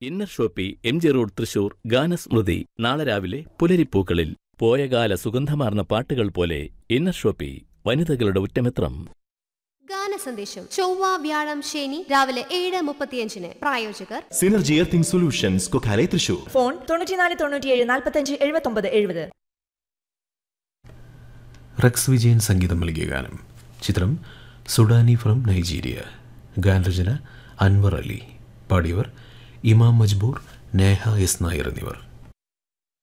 inner shoppe M G road Thrissur ഗാനസ്മൃതി നാളെ രാവിലെ പുലരിപ്പൂക്കളിൽ പോയകാല സുഗന്ധമാർന്ന പാട്ടുകൾ പോലെ ഇന്നർ ഷോപ്പി വനിതകളുടെ ഉറ്റമിത്രം ഗാനസന്ദേശം ചൊവ്വ വ്യാഴം ശനി രാവിലെ ഏഴ് മുപ്പത്തിയഞ്ചിന് പ്രായോജകർ synergy earthing solutions Kokkale Thrissur phone തൊണ്ണൂറ്റിനാല് തൊണ്ണൂറ്റിയേഴ് നാൽപ്പത്തഞ്ച് എഴുപത്തൊമ്പത് എഴുപത് റക്സ് വിജയൻ സംഗീതം നൽകിയ ഗാനം ചിത്രം സുഡാനി ഫ്രം നൈജീരിയ ഗാനരചന അൻവർ അലി പാടിയവർ ഇമാം മജ്ബൂർ നേഹ എസ് നായർ എന്നിവർ